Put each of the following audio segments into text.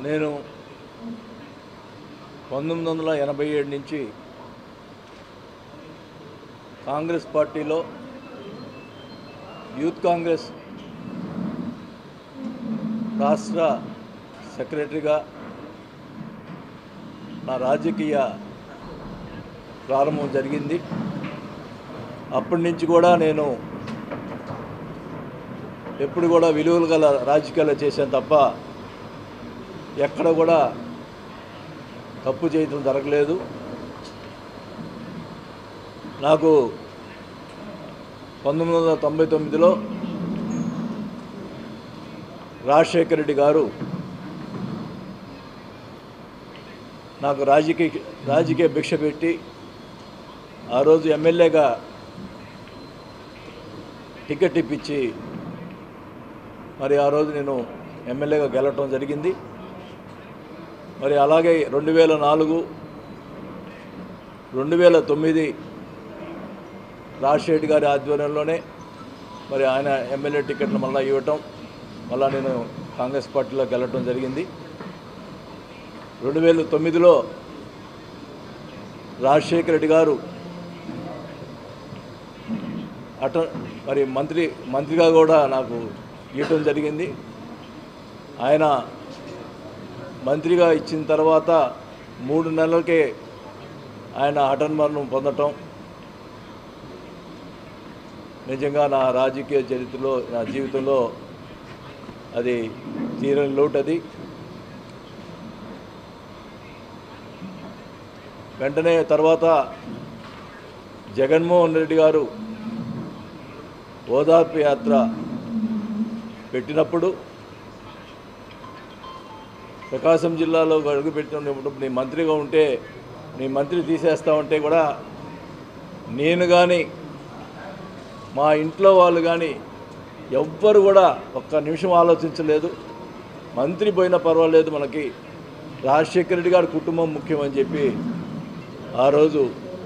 నేను పంతొమ్మిది వందల ఎనభై ఏడు నుంచి కాంగ్రెస్ పార్టీలో యూత్ కాంగ్రెస్ రాష్ట్ర సెక్రటరీగా నా రాజకీయ ప్రారంభం జరిగింది అప్పటి నుంచి కూడా నేను ఎప్పుడు కూడా విలువలు గల రాజకీయాలు చేశాను తప్ప ఎక్కడ కూడా తప్పు చేయటం జరగలేదు నాకు పంతొమ్మిది వందల తొంభై తొమ్మిదిలో రాజశేఖర రెడ్డి గారు నాకు రాజకీయ రాజకీయ భిక్ష పెట్టి ఆ రోజు ఎమ్మెల్యేగా టికెట్ ఇప్పించి మరి ఆ రోజు నేను ఎమ్మెల్యేగా గెలవటం జరిగింది మరి అలాగే రెండు వేల నాలుగు రెండు వేల తొమ్మిది రాజశేఖర్ గారి ఆధ్వర్యంలోనే మరి ఆయన ఎమ్మెల్యే టికెట్లు మళ్ళీ ఇవ్వటం మళ్ళీ నేను కాంగ్రెస్ పార్టీలో గెలవటం జరిగింది రెండు వేల తొమ్మిదిలో రాజశేఖర రెడ్డి గారు అట మరి మంత్రి మంత్రిగా కూడా నాకు ఇవ్వటం జరిగింది ఆయన మంత్రిగా ఇచ్చిన తర్వాత మూడు నెలలకే ఆయన హఠన్ మరణం పొందటం నిజంగా నా రాజకీయ చరిత్రలో నా జీవితంలో అది తీరని లోటు అది వెంటనే తర్వాత జగన్మోహన్ రెడ్డి గారు ఓదార్పు యాత్ర పెట్టినప్పుడు ప్రకాశం జిల్లాలో అడుగుపెట్టినప్పుడు నీ మంత్రిగా ఉంటే నీ మంత్రి తీసేస్తామంటే కూడా నేను కానీ మా ఇంట్లో వాళ్ళు కానీ ఎవ్వరు కూడా ఒక్క నిమిషం ఆలోచించలేదు మంత్రి పోయినా పర్వాలేదు మనకి రాజశేఖర రెడ్డి గారి కుటుంబం ముఖ్యమని చెప్పి ఆ రోజు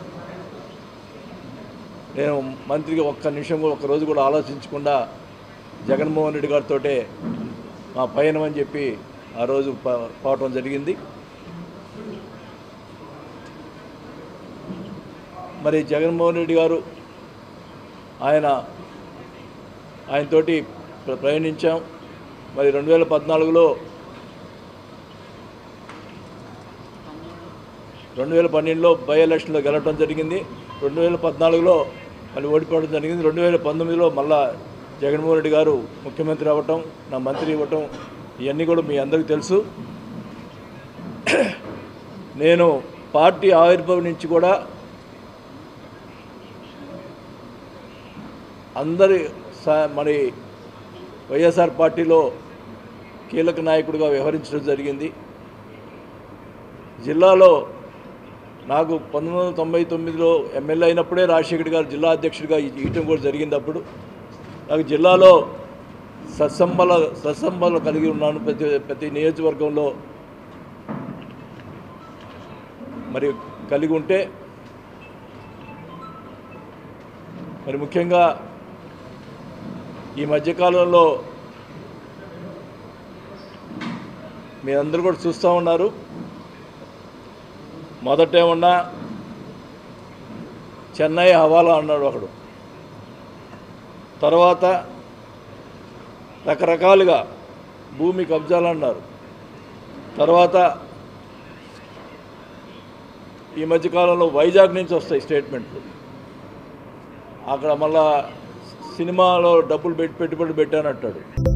నేను మంత్రిగా ఒక్క నిమిషం కూడా ఒక్క రోజు కూడా ఆలోచించకుండా జగన్మోహన్ రెడ్డి గారితో మా పయనం అని చెప్పి ఆ రోజు ప- పోవటం జరిగింది మరి జగన్మోహన్ రెడ్డి గారు ఆయన ఆయనతోటి ప్ర- ప్రయాణించాం మరి రెండు వేల పద్నాలుగులో రెండు వేల పన్నెండులో బై ఎలక్షన్లో గెలవడం జరిగింది రెండు వేల పద్నాలుగులో మళ్ళీ ఓడిపోవడం జరిగింది రెండు వేల పంతొమ్మిదిలో మళ్ళా జగన్మోహన్ రెడ్డి గారు ముఖ్యమంత్రి అవ్వటం నా మంత్రి ఇవ్వటం ఇవన్నీ కూడా మీ అందరికీ తెలుసు నేను పార్టీ ఆవిర్భావం నుంచి కూడా అందరి స- మరి వైఎస్ఆర్ పార్టీలో కీలక నాయకుడిగా వ్యవహరించడం జరిగింది జిల్లాలో నాకు పంతొమ్మిది వందల తొంభై తొమ్మిదిలో ఎమ్మెల్యే అయినప్పుడే రాజశేఖర్ గారు జిల్లా అధ్యక్షుడిగా ఇవ్వటం కూడా జరిగింది అప్పుడు నాకు జిల్లాలో సత్సంబల సత్సంబలు కలిగి ఉన్నాను ప్రతి ప్రతి నియోజకవర్గంలో మరి కలిగి ఉంటే మరి ముఖ్యంగా ఈ మధ్యకాలంలో మీరందరూ కూడా చూస్తూ ఉన్నారు మొదట ఏమన్నా చెన్నై హవాలా అన్నాడు ఒకడు తర్వాత రకరకాలుగా భూమి కబ్జాలు అన్నారు తర్వాత ఈ మధ్యకాలంలో వైజాగ్ నుంచి వస్తాయి స్టేట్మెంట్లు అక్కడ మళ్ళా సినిమాలో డబ్బులు పెట్టి పెట్టుబడి పెట్టానంటాడు